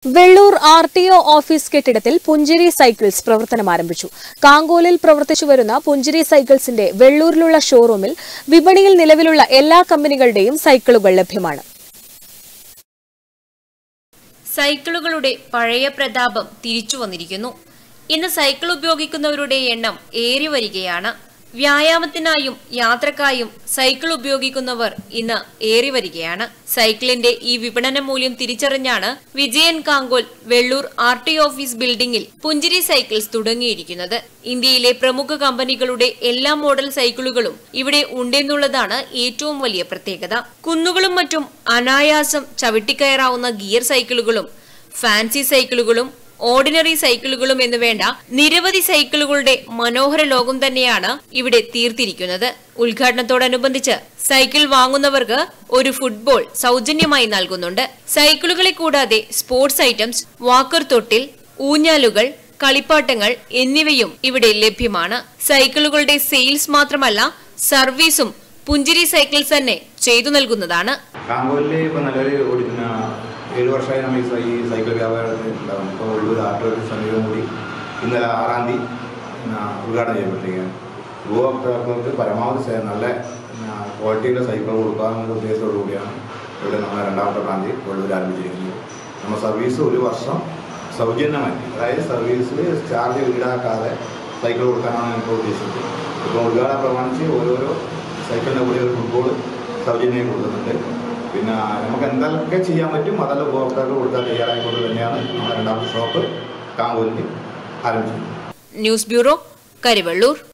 Vellur R T O office കെട്ടിടത്തിൽ Punchiri cycles പ്രവർത്തനം ആരംഭിച്ചു കാങ്കോലിൽ പ്രവർത്തിച്ചു വരുന്ന പുഞ്ചിരി സൈക്കിൾസിന്റെ വെള്ളൂരിലുള്ള ഷോറൂമിൽ വിപണിയിൽ നിലവിലുള്ള എല്ലാ കമ്പനികളുടെയും സൈക്കിളുകൾ ലഭ്യമാണ് സൈക്കിളുകളുടെ പഴയ പ്രതാപം തിരിച്ചു വന്നിരിക്കുന്നു ഇന്ന് സൈക്കിൾ ഉപയോഗിക്കുന്നവരുടെ എണ്ണം ഏറി വരികയാണ് വ്യായാമത്തിനായും യാത്രക്കായും സൈക്കിൾ ഉപയോഗിക്കുന്നവർ ഇന്ന് ഏറി വരികയാണ് സൈക്കിളിന്റെ ഈ വിപണന മൂല്യം തിരിച്ചറിഞ്ഞാണ് Vijayan Kankol Vellur R T office ബിൽഡിംഗിൽ പുഞ്ചിരി സൈക്കിൾസ് തുടങ്ങിയിരിക്കുന്നത് ഇന്ത്യയിലെ പ്രമുഖ കമ്പനികളുടെ എല്ലാ മോഡൽ സൈക്കിളുകളും ഇവിടെ ഉണ്ടെന്നുള്ളതാണ് ഏറ്റവും വലിയ പ്രത്യേകത കുന്നുകളും മറ്റും അനായാസം ചവിട്ടിക്കയറാവുന്ന ഗിയർ സൈക്കിളുകളും ഫാൻസി സൈക്കിളുകളും ഓർഡിനറി സൈക്കിളുകളും എന്ന് വേണ്ട നിരവധി സൈക്കിളുകളുടെ മനോഹര ലോകം തന്നെയാണ് ഇവിടെ തീർത്തിരിക്കുന്നത് ഉദ്ഘാടനത്തോടനുബന്ധിച്ച് സൈക്കിൾ വാങ്ങുന്നവർക്ക് ഒരു ഫുട്ബോൾ സൗജന്യമായി നൽകുന്നുണ്ട് സൈക്കിളുകളെ കൂടാതെ സ്പോർട്സ് ഐറ്റംസ് വാക്കർ തൊട്ടിൽ ഊഞ്ഞാലുകൾ കളിപ്പാട്ടങ്ങൾ എന്നിവയും ഇവിടെ ലഭ്യമാണ് സൈക്കിളുകളുടെ സെയിൽസ് മാത്രമല്ല സർവീസും പുഞ്ചിരി സൈക്കിൾസ് തന്നെ ചെയ്തു നൽകുന്നതാണ് കാങ്കോലിൽ ഇപ്പോൾ നിലവിൽ ഓടിക്കുന്ന ഏഴ് വർഷമായി നമ്മൾ ഈ സൈ- ഈ സൈക്കിൾ വ്യാപാരത്തിൽ ഉണ്ടാകും ഇപ്പോൾ ഉള്ളൂർ ആട്ടോ സമീപം കൂടി ഇന്നലെ ആറാം തീയതി പിന്നെ ഉദ്ഘാടനം ചെയ്യപ്പെട്ടിരിക്കുകയാണ് ഉപഭോക്താക്കൾക്ക് പരമാവധി സേ- നല്ല പിന്നെ ക്വാളിറ്റിയുള്ള സൈക്കിൾ കൊടുക്കാമെന്ന ഉദ്ദേശത്തോടു കൂടിയാണ് ഇവിടെ നമ്മൾ രണ്ടാമത്തെ ബ്രാഞ്ച് ഉള്ളൂർ ആരംഭിച്ചിരിക്കുന്നത് നമ്മൾ സർവീസ് ഒരു വർഷം സൗജന്യമായി അതായത് സർവീസിൽ ചാർജ് ഈടാക്കാതെ സൈക്കിൾ കൊടുക്കാനാണ് ഞങ്ങൾക്ക് ഉദ്ദേശിച്ചത് ഇപ്പോൾ ഉദ്ഘാടനം പ്രമാണിച്ച് ഓരോരോ സൈക്കിളിൻ്റെ കൂടെ ഒരു ഫുട്ബോൾ സൗജന്യം കൊടുക്കുന്നുണ്ട് പിന്നെ നമുക്ക് എന്തൊക്കെ ചെയ്യാൻ പറ്റും അതെല്ലാം ഉപഭോക്താക്കൾ കൊടുക്കാൻ തയ്യാറായിക്കൊണ്ട് തന്നെയാണ് നമ്മുടെ രണ്ടാമത്തെ ഷോപ്പ് കാങ്കോലിൽ ആരംഭിച്ചത് ന്യൂസ് ബ്യൂറോ കരിവള്ളൂർ